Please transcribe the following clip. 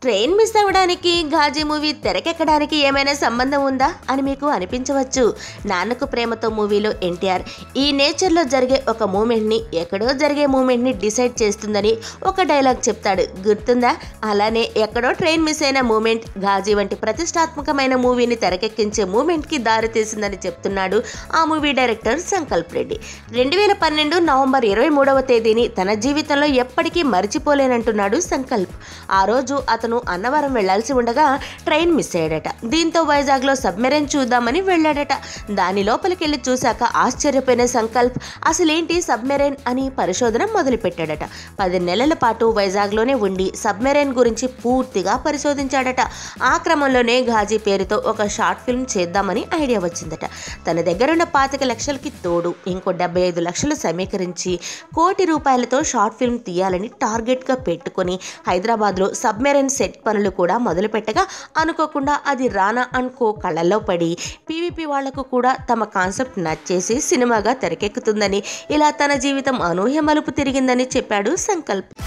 train miss అవ్వడానికి Ghazi movie తెరకెక్కడానికి ఏమైనా సంబంధం ఉందా అని మీకు అనిపించవచ్చు నాన్నకు ప్రేమతో మూవీలో ఎన్టీఆర్ ఈ నేచర్లో జరిగే ఒక మూమెంట్ని ఎక్కడో జరిగే మూమెంట్ని డిసైడ్ చేస్తుందని ఒక డైలాగ్ చెప్తాడు గుర్తుందా అలానే ఎక్కడో ట్రైన్ మిస్ అయిన మూమెంట్ ఘాజీ వంటి ప్రతిష్టాత్మకమైన మూవీని తెరకెక్కించే మూమెంట్కి దారితీసిందని చెప్తున్నాడు ఆ మూవీ డైరెక్టర్ సంకల్ప్ రెడ్డి రెండు వేల పన్నెండు నవంబర్ ఇరవై మూడవ తేదీని తన జీవితంలో ఎప్పటికీ మర్చిపోలేనంటున్నాడు సంకల్ప్ ఆ రోజు అతను అన్నవరం వెళ్లాల్సి ఉండగా ట్రైన్ మిస్ అయ్యాడట దీంతో వైజాగ్లో సబ్మెరైన్ చూద్దామని వెళ్ళాడట దాని లోపలికెళ్ళి చూశాక ఆశ్చర్యపోయిన సంకల్ప్ అసలేంటి సబ్మెరైన్ అని పరిశోధన మొదలుపెట్టాడట పది నెలల పాటు వైజాగ్లోనే ఉండి సబ్మెరైన్ గురించి పూర్తిగా పరిశోధించాడట ఆ క్రమంలోనే ఘాజీ పేరుతో ఒక షార్ట్ ఫిల్మ్ చేద్దామని ఐడియా వచ్చిందట తన దగ్గరున్న పాతిక లక్షలకి తోడు ఇంకో డెబ్బై ఐదు లక్షలు సమీకరించి కోటి రూపాయలతో షార్ట్ ఫిల్మ్ తీయాలని టార్గెట్గా పెట్టుకొని హైదరాబాద్లో సబ్మెరైన్ సెట్ పనులు కూడా మొదలుపెట్టగా అనుకోకుండా అది రానా అండ్ కో కళ్ళల్లో పడి పీవీపీ వాళ్లకు కూడా తమ కాన్సెప్ట్ నచ్చేసి సినిమాగా తెరకెక్కుతుందని ఇలా తన జీవితం అనూహ్య మలుపు తిరిగిందని చెప్పాడు సంకల్ప్